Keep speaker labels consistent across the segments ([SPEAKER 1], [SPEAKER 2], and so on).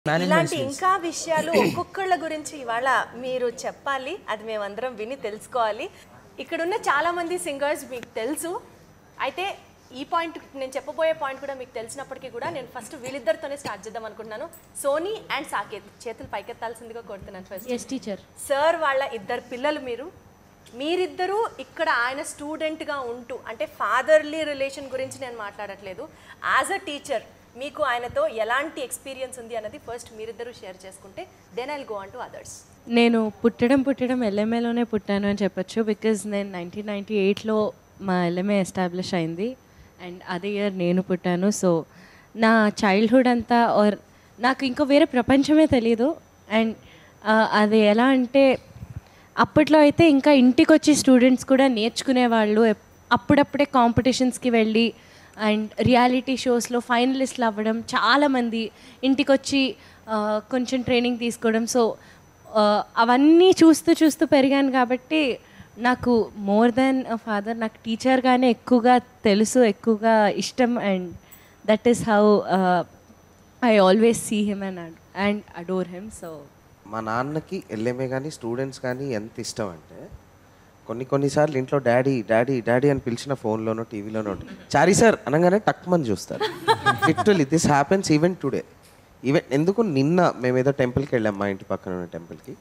[SPEAKER 1] ఇలాంటి ఇంకా విషయాలు ఒక్కొక్కళ్ళ గురించి ఇవాళ మీరు చెప్పాలి అది మేమందరం విని తెలుసుకోవాలి ఇక్కడున్న చాలా మంది సింగర్స్ మీకు తెలుసు అయితే ఈ పాయింట్ నేను చెప్పబోయే పాయింట్ కూడా మీకు తెలిసినప్పటికీ కూడా నేను ఫస్ట్ వీళ్ళిద్దరితోనే స్టార్ట్ చేద్దాం అనుకుంటున్నాను సోనీ అండ్ సాకేత్ చేతులు పైకెత్తాల్సిందిగా కోరుతున్నాను ఫస్ట్
[SPEAKER 2] ఎస్ టీచర్
[SPEAKER 1] సార్ వాళ్ళ ఇద్దరు పిల్లలు మీరు మీరిద్దరూ ఇక్కడ ఆయన స్టూడెంట్గా ఉంటూ అంటే ఫాదర్లీ రిలేషన్ గురించి నేను మాట్లాడట్లేదు యాజ్ అ టీచర్ మీకు ఆయనతో ఎలాంటి ఎక్స్పీరియన్స్ ఉంది అన్నది ఫస్ట్ మీరిద్దరూ షేర్ చేసుకుంటే then I go on to others
[SPEAKER 2] నేను పుట్టడం పుట్టడం ఎల్ఎంఏలోనే పుట్టాను అని చెప్పొచ్చు బికాజ్ నేను నైన్టీన్ నైంటీ ఎయిట్లో మా ఎల్ఎంఏ ఎస్టాబ్లిష్ అయింది అండ్ అదే ఇయర్ నేను పుట్టాను సో నా చైల్డ్హుడ్ అంతా ఆర్ నాకు ఇంకో వేరే ప్రపంచమే తెలీదు అండ్ అది ఎలా అంటే అప్పట్లో అయితే ఇంకా ఇంటికి వచ్చి స్టూడెంట్స్ కూడా నేర్చుకునేవాళ్ళు ఎప్- అప్పుడప్పుడే కాంపిటీషన్స్కి వెళ్ళి అండ్ రియాలిటీ షోస్లో ఫైనలిస్ట్లు అవ్వడం చాలామంది ఇంటికి వచ్చి ఆ, కొంచెం ట్రైనింగ్ తీసుకోవడం సో అవన్నీ చూస్తూ చూస్తూ పెరిగాను కాబట్టి నాకు మోర్ దెన్ ఫాదర్ నాకు టీచర్గానే ఎక్కువగా తెలుసు ఎక్కువగా ఇష్టం and that is how I always see him and and adore him so
[SPEAKER 3] మా నాన్నకి ఎల్ఎంఏ కానీ స్టూడెంట్స్ కానీ ఎంత ఇష్టం అంటే కొన్ని కొన్నిసార్లు ఇంట్లో డాడీ డాడీ డాడీ అని పిలిచిన ఫోన్లోనో టీవీలోనో ఉంటుంది చారీ సార్ అనగానే టక్మని చూస్తారు literally this happens even today even ఎందుకు నిన్న మేము ఏదో టెంపుల్కి వెళ్ళాం మా ఇంటి పక్కన ఉన్న టెంపుల్కి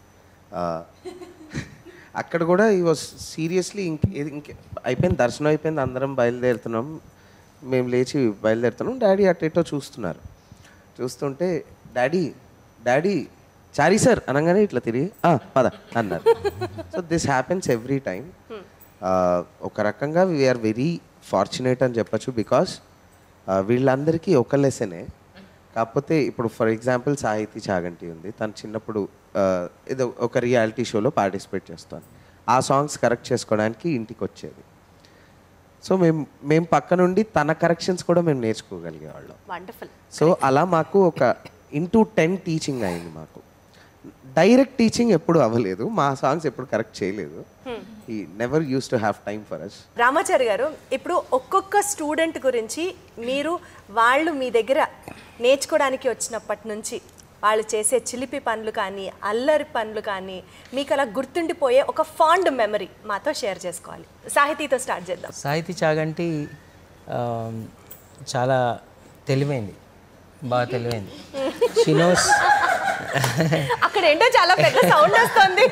[SPEAKER 3] అక్కడ కూడా ఈ వాజ్ సీరియస్లీ ఇంక ఇంక అయిపోయింది దర్శనం అయిపోయింది అందరం బయలుదేరుతున్నాం మేము లేచి బయలుదేరుతున్నాం డాడీ అటు ఇటో చూస్తున్నారు చూస్తుంటే డాడీ డాడీ చారీ సార్ అనగానే ఇట్లా తిరిగి "ఆ, పద అన్నారు so this happens every time ఒక రకంగా వీఆర్ వెరీ ఫార్చునేట్ అని చెప్పొచ్చు బికాస్ వీళ్ళందరికీ ఒక లెసనే కాకపోతే ఇప్పుడు ఫర్ ఎగ్జాంపుల్ సాహితీ చాగంటి ఉంది తను చిన్నప్పుడు ఆ, ఏదో ఒక రియాలిటీ షోలో పార్టిసిపేట్ చేస్తాను ఆ సాంగ్స్ కరెక్ట్ చేసుకోవడానికి ఇంటికి వచ్చేది సో మేము మేము పక్క నుండి తన కరెక్షన్స్ కూడా మేము నేర్చుకోగలిగేవాళ్ళం
[SPEAKER 1] వండర్ఫుల్
[SPEAKER 3] సో అలా మాకు ఒక ఇంటూ టెన్ టీచింగ్ అయింది మాకు డైరెక్ట్ టీచింగ్ ఎప్పుడు అవ్వలేదు మా సాంగ్స్ ఎప్పుడు కరెక్ట్ చేయలేదు ఈ never use to have time for us
[SPEAKER 1] Ramachari garu ఇప్పుడు ఒక్కొక్క స్టూడెంట్ గురించి మీరు వాళ్ళు మీ దగ్గర నేర్చుకోవడానికి వచ్చినప్పటి నుంచి వాళ్ళు చేసే చిలిపి పనులు కానీ అల్లరి పనులు కానీ మీకు అలా గుర్తుండిపోయే ఒక ఫాండ్ మెమరీ మాతో షేర్ చేసుకోవాలి సాహితీతో స్టార్ట్ చేద్దాం
[SPEAKER 4] సాహితీ చాగంటి ఆ, చాలా తెలివైంది బాగా తెలివైంది షినోస్
[SPEAKER 1] అక్కడ ఏంటో చాలా పెద్ద సౌండ్ వస్తుంది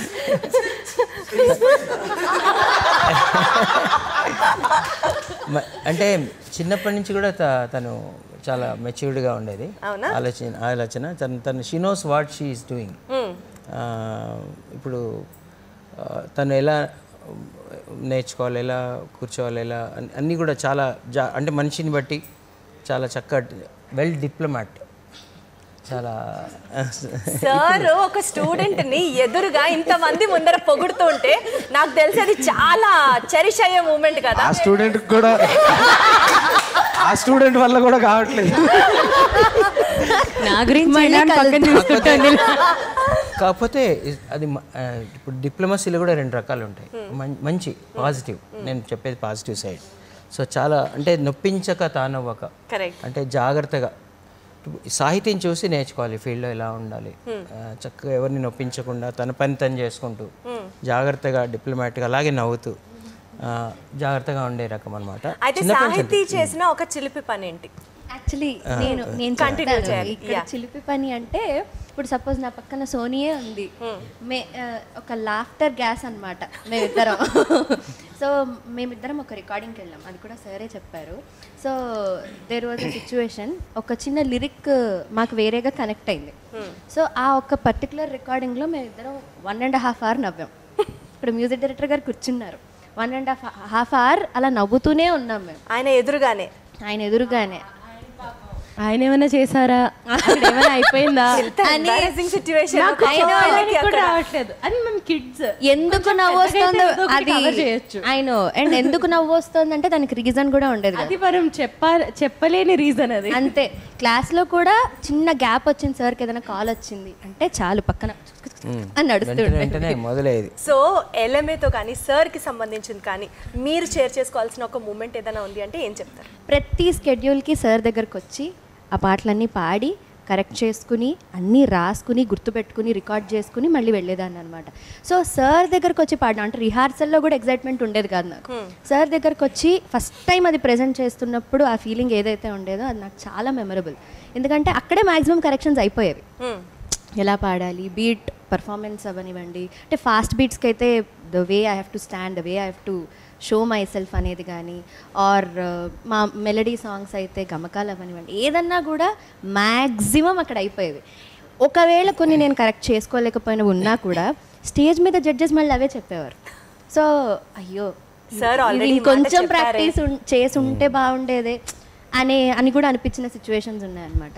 [SPEAKER 4] మ- అంటే చిన్నప్పటి నుంచి కూడా త- తను చాలా మెచ్యూర్డ్గా ఉండేది
[SPEAKER 1] అవునా?
[SPEAKER 4] ఆలోచన ఆలోచన తను తను she knows what she is doing ఇప్పుడు ఆ, తను ఎలా నేర్చుకోవాలి ఎలా కూర్చోవాలి ఎలా అన్- అన్నీ కూడా చాలా జా అంటే మనిషిని బట్టి చాలా చక్కటి వెల్ డిప్లొమాట్ చాలా
[SPEAKER 1] సార్ ఒక స్టూడెంట్ ని ఎదురుగా ఇంతమంది ముందర పొగుడుతూ ఉంటే నాకు తెలిసి అది చాలా చెరిష్ అయ్యే మూమెంట్ కదా
[SPEAKER 3] ఆ స్టూడెంట్ కూడా ఆ స్టూడెంట్ వల్ల కూడా కావట్లేదు
[SPEAKER 2] నా గురించి అయినా పక్కన చూసుకుంటాను
[SPEAKER 4] కాకపోతే ఇ- అది మ- ఆ, ఇప్పుడు డిప్లొమసీలో కూడా రెండు రకాలు ఉంటాయి మం- మంచి పాజిటివ్ నేను చెప్పేది పాజిటివ్ సైడ్ సో చాలా అంటే నొప్పించక తానవ్వక
[SPEAKER 1] కరెక్ట్
[SPEAKER 4] అంటే జాగ్రత్తగా సాహిత్యం చూసి నేర్చుకోవాలి ఫీల్డ్లో ఎలా ఉండాలి ఆ, చక్కగా ఎవరిని నొప్పించకుండా తన పని తను చేసుకుంటూ జాగ్రత్తగా డిప్లొమాటిక్గా అలాగే నవ్వుతూ ఆ, జాగ్రత్తగా ఉండే రకం అనమాట
[SPEAKER 1] అయితే సాహితీ చేసిన ఒక చిలిపి పని ఏంటి
[SPEAKER 5] యాక్చువల్లీ నేను నేను
[SPEAKER 1] Continue
[SPEAKER 5] చెప్తాను.
[SPEAKER 1] చేయాలి.
[SPEAKER 5] ఇక్కడ
[SPEAKER 1] Yeah.
[SPEAKER 5] చిలిపి పని అంటే ఇప్పుడు సపోజ్ నా పక్కన సోనియే ఉంది మే ఆ, ఒక లాఫ్టర్ గ్యాస్ అనమాట మేమిద్దరం సో మేమిద్దరం ఒక రికార్డింగ్కి వెళ్ళాం అది కూడా సరే చెప్పారు so there was a situation ఒక చిన్న లిరిక్ మాకు వేరేగా కనెక్ట్ అయింది సో ఆ ఒక పర్టికులర్ రికార్డింగ్లో మేమిద్దరం వన్ అండ్ హాఫ్ అవర్ నవ్వాం ఇప్పుడు మ్యూజిక్ డైరెక్టర్ గారు కూర్చున్నారు one and half half hour అలా నవ్వుతూనే ఉన్నాం మేము
[SPEAKER 1] ఆయన ఎదురుగానే
[SPEAKER 5] ఆయన ఎదురుగానే
[SPEAKER 2] ఆయన ఏమైనా చేశారా అక్కడ ఏమైనా అయిపోయిందా
[SPEAKER 1] ఎంబారసింగ్ సిచ్యువేషన్
[SPEAKER 2] నాకు చెప్పడానికి కూడా రావట్లేదు అని మేము కిడ్స్
[SPEAKER 5] ఎందుకు నవ్వు వస్తుందో అది
[SPEAKER 2] cover చేయొచ్చు.
[SPEAKER 5] ఆయన అండ్ ఎందుకు నవ్వు వస్తుంది అంటే దానికి రీజన్ కూడా ఉండేది కదా.
[SPEAKER 2] అది మనం చెప్పాలి చెప్పలేని రీజన్ అది
[SPEAKER 5] అంతే క్లాస్ లో కూడా చిన్న గ్యాప్ వచ్చింది సార్కి ఏదైనా కాల్ వచ్చింది అంటే చాలు పక్కన అని
[SPEAKER 4] వెంటనే
[SPEAKER 5] నడుస్తుండే
[SPEAKER 4] వెంటనే మొదలయ్యేది
[SPEAKER 1] సో ఎల్ఎంఏతో కానీ సార్కి సంబంధించింది కానీ మీరు షేర్ చేసుకోవాల్సిన ఒక మూమెంట్ ఏదైనా ఉంది అంటే ఏం చెప్తారు
[SPEAKER 5] ప్రతి స్కెడ్యూల్కి సార్ దగ్గరకు వచ్చి ఆ పాటలన్నీ పాడి కరెక్ట్ చేసుకుని అన్నీ రాసుకుని గుర్తుపెట్టుకుని రికార్డ్ చేసుకుని మళ్ళీ వెళ్ళేదాన్ని అనమాట సో సార్ దగ్గరకు వచ్చి పాడడం అంటే రిహార్సల్లో కూడా ఎగ్జైట్మెంట్ ఉండేది కాదు నాకు సార్ దగ్గరకు వచ్చి ఫస్ట్ టైం అది ప్రజెంట్ చేస్తున్నప్పుడు ఆ ఫీలింగ్ ఏదైతే ఉండేదో అది నాకు చాలా మెమరబుల్ ఎందుకంటే అక్కడే మ్యాక్సిమం కరెక్షన్స్ అయిపోయేవి ఎలా పాడాలి బీట్ పర్ఫార్మెన్స్ అవనివ్వండి అంటే ఫాస్ట్ బీట్స్కి అయితే the way I have to stand the way I have to show myself అనేది కానీ ఆర్ మా మెలడీ సాంగ్స్ అయితే గమకాలు అవనివ్వండి ఏదన్నా కూడా మ్యాక్సిమం అక్కడ అయిపోయేవి ఒకవేళ కొన్ని నేను కరెక్ట్ చేసుకోలేకపోయినా ఉన్నా కూడా స్టేజ్ మీద జడ్జెస్ మళ్ళీ అవే చెప్పేవారు సో అయ్యో
[SPEAKER 1] Sir
[SPEAKER 5] ఇది
[SPEAKER 1] already ఈ మాట
[SPEAKER 5] ఇంకొంచెం
[SPEAKER 1] చెప్పారే.
[SPEAKER 5] ప్రాక్టీస్ చేసి ఉంటే బాగుండేదే అనే అని కూడా అనిపించిన సిచ్యువేషన్స్ ఉన్నాయన్నమాట